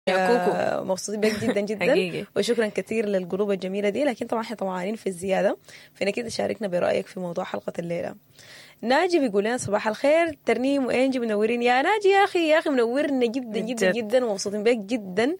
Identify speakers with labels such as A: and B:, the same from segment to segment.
A: يا كوكو.
B: آه، مبسوطين بك جدا جدا
A: حقيقي.
B: وشكرا كثير للقلوب الجميله دي لكن طبعا احنا طمعانين في الزياده فانك انت تشاركنا برايك في موضوع حلقه الليله ناجي بيقول لنا صباح الخير ترنيم وانجي منورين يا ناجي يا اخي يا اخي منورنا جدا جدا
A: جد.
B: جدا ومبسوطين بك جدا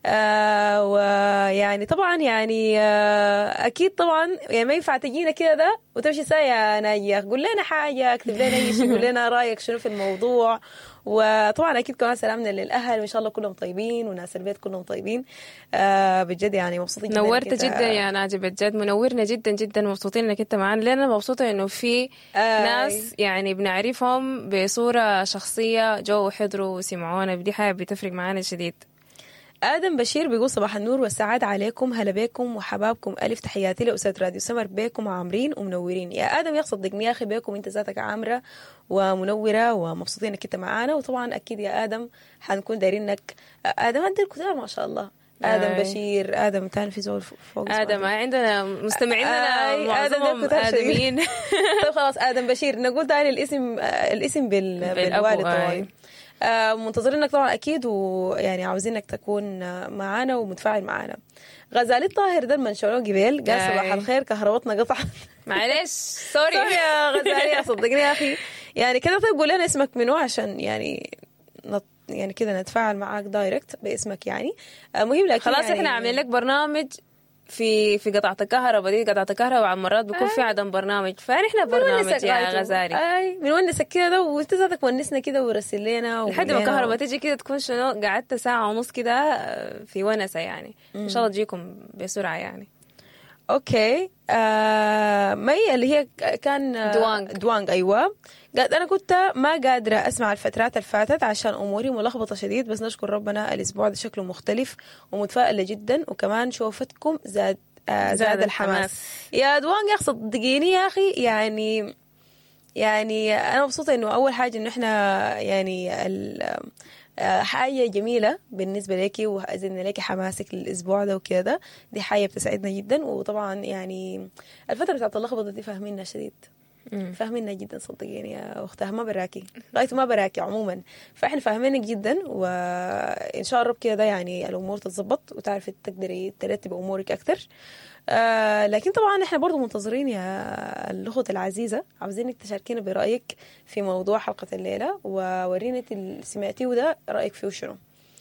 B: آه ويعني طبعا يعني آه اكيد طبعا يعني ما ينفع تجينا كده وتمشي ساعه يا ناجي يا أخي. قول لنا حاجه اكتب لنا اي شيء قول لنا رايك شنو في الموضوع وطبعا اكيد كمان سلامنا للاهل وان شاء الله كلهم طيبين وناس البيت كلهم طيبين آه بجد يعني مبسوطين جدا
A: نورت
B: إنك أنت-
A: جدا يا ناجي بجد منورنا جدا جدا مبسوطين انك انت معانا لان مبسوطه انه في
B: آي.
A: ناس يعني بنعرفهم بصوره شخصيه جو وحضروا وسمعونا دي حاجه بتفرق معانا شديد
B: آدم بشير بيقول صباح النور والسعادة عليكم هلا بكم وحبابكم ألف تحياتي لأسرة راديو سمر بكم عامرين ومنورين يا آدم يا صدقني يا أخي بكم أنت ذاتك عامرة ومنورة ومبسوطين إنك أنت معانا وطبعا أكيد يا آدم حنكون دايرين إنك آدم عندك كتار ما شاء الله آدم
A: آي.
B: بشير آدم تاني في زول فوق اسمه
A: ادم عندنا مستمعينا
B: آي، آدم
A: معظمهم
B: ده كتار شديد.
A: ادميين
B: طيب خلاص آدم بشير نقول تاني الاسم آه، الاسم بال...
A: بالأبو،
B: بالوالد
A: آي.
B: طبعا آه، منتظرينك طبعا اكيد ويعني عاوزينك تكون آه، معانا ومتفاعل معانا غزالي الطاهر ده المنشورون جبال قال
A: آي.
B: صباح الخير كهربتنا قطعت
A: معلش سوري
B: سوري يا غزالي يا صدقني يا اخي يعني كده طيب قول لنا اسمك منو عشان يعني نط... يعني كده نتفاعل معاك دايركت باسمك يعني آه، مهم لكن
A: خلاص
B: يعني
A: احنا عاملين لك برنامج في في قطعة الكهرباء دي قطعة الكهرباء مرات بيكون في عدم برنامج فنحن برنامج
B: بنونسك
A: يا
B: غايته.
A: غزالي
B: اي بنونسك كده وانت ذاتك ونسنا كده ورسل لنا
A: لحد ما
B: وقول لنا
A: الكهرباء تيجي كده تكون شنو قعدت ساعة ونص كده آه، في ونسة يعني ان شاء الله تجيكم بسرعة يعني
B: اوكي آه مي اللي هي ك- كان آه،
A: دوانج.
B: دوانج ايوه قالت انا كنت ما قادره اسمع الفترات اللي فاتت عشان اموري ملخبطه شديد بس نشكر ربنا الاسبوع ده شكله مختلف ومتفائله جدا وكمان شوفتكم زاد آه زاد,
A: زاد
B: الحماس.
A: الحماس.
B: يا دوانج يا اخي صدقيني يا اخي يعني يعني انا مبسوطه انه اول حاجه انه احنا يعني ال- آه، حاجة جميلة بالنسبة لك وأزدنا لك حماسك للأسبوع ده وكذا دي حاجة بتسعدنا جدا وطبعا يعني الفترة بتاعت اللخبطة دي فاهمينها شديد فاهمينها جدا صدقيني يا أختها ما براكي غايته ما براكي عموما فإحنا فاهمينك جدا وإن شاء الله كده يعني الأمور تتظبط وتعرفي تقدري ترتبي أمورك أكثر آه لكن طبعا احنا برضو منتظرين يا الأخت العزيزة عاوزينك تشاركينا برأيك في موضوع حلقة الليلة وورينا انت اللي سمعتيه ده رأيك فيه شنو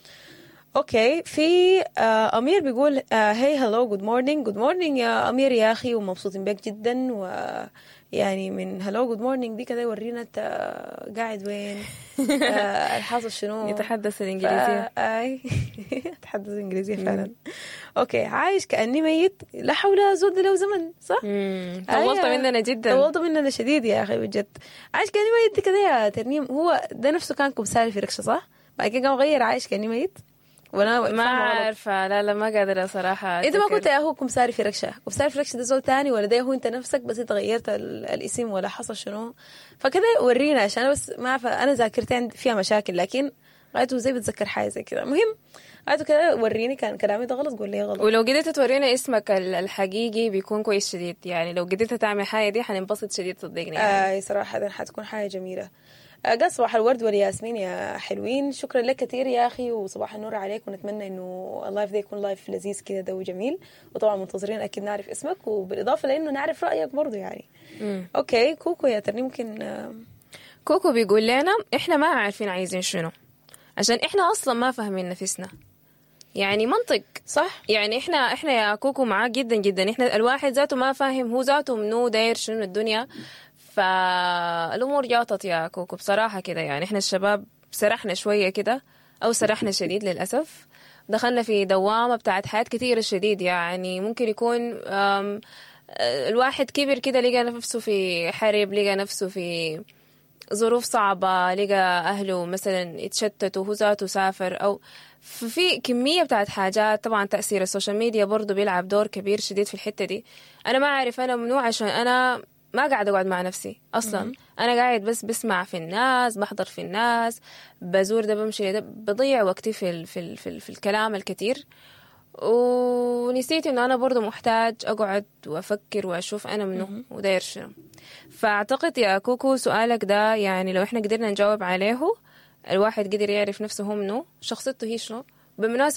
B: اوكي في آه امير بيقول هي هلو جود مورنينج جود مورنينج يا امير يا اخي ومبسوطين بك جدا ويعني من هلو جود مورنينج دي كده يورينا انت قاعد وين آه الحاصل شنو
A: يتحدث الانجليزية
B: فا- اي اتحدث انجليزيه فعلا اوكي عايش كاني ميت لا حول زود له زمن صح
A: مم. طولت
B: أيوة.
A: مننا جدا
B: طولت مننا شديد يا اخي بجد عايش كاني ميت كده يا ترنيم هو ده نفسه كان كمثال في ركشه صح بعد كده قام غير عايش كاني ميت ولا
A: ما
B: فاهمة غلط؟
A: عارفة لا لا ما قادرة صراحة
B: انت ما
A: أتذكر.
B: كنت يا هو كمساري في ركشه كمساري في ركشه ده زول تاني ولا ده هو انت نفسك بس انت غيرت ال- الاسم ولا حصل شنو فكده ورينا عشان أنا بس ما عارفه انا ذاكرتي عندي فيها مشاكل لكن غايته زي بتذكر حاجه زي كده المهم غايته كده وريني كان كلامي ده غلط قول لي غلط
A: ولو قدرت تورينا اسمك ال- الحقيقي بيكون كويس شديد يعني لو قدرت تعمل حاجة دي حننبسط شديد صدقني يعني.
B: آه صراحة حتكون حاجة جميلة آه قال صباح الورد والياسمين يا حلوين شكرا لك كثير يا أخي وصباح النور عليك ونتمنى إنه اللايف ده يكون لايف لذيذ كده ده وجميل وطبعا منتظرين أكيد نعرف اسمك وبالإضافة لأنه نعرف رأيك برضو يعني
A: مم.
B: أوكي كوكو يا ترى ممكن آه
A: كوكو بيقول لنا احنا ما عارفين عايزين شنو عشان احنا اصلا ما فاهمين نفسنا يعني منطق
B: صح
A: يعني احنا احنا يا كوكو معاك جدا جدا احنا الواحد ذاته ما فاهم هو ذاته منو داير شنو الدنيا فالامور جاطت يا كوكو بصراحه كده يعني احنا الشباب سرحنا شويه كده او سرحنا شديد للاسف دخلنا في دوامه بتاعت حياه كثيره شديد يعني ممكن يكون أم، آه، الواحد كبر كده لقى نفسه في حرب لقى نفسه في ظروف صعبة لقى أهله مثلا اتشتتوا هو ذاته سافر أو في كمية بتاعت حاجات طبعا تأثير السوشيال ميديا برضو بيلعب دور كبير شديد في الحتة دي أنا ما أعرف أنا منو عشان أنا ما قاعد أقعد مع نفسي أصلا أنا قاعد بس بسمع في الناس بحضر في الناس بزور ده بمشي ده بضيع وقتي في ال في ال في, ال في الكلام الكثير ونسيت انه انا برضو محتاج اقعد وافكر واشوف انا منو وداير شنو فاعتقد يا كوكو سؤالك ده يعني لو احنا قدرنا نجاوب عليه الواحد قدر يعرف نفسه هو منو شخصيته هي شنو بالمناسبة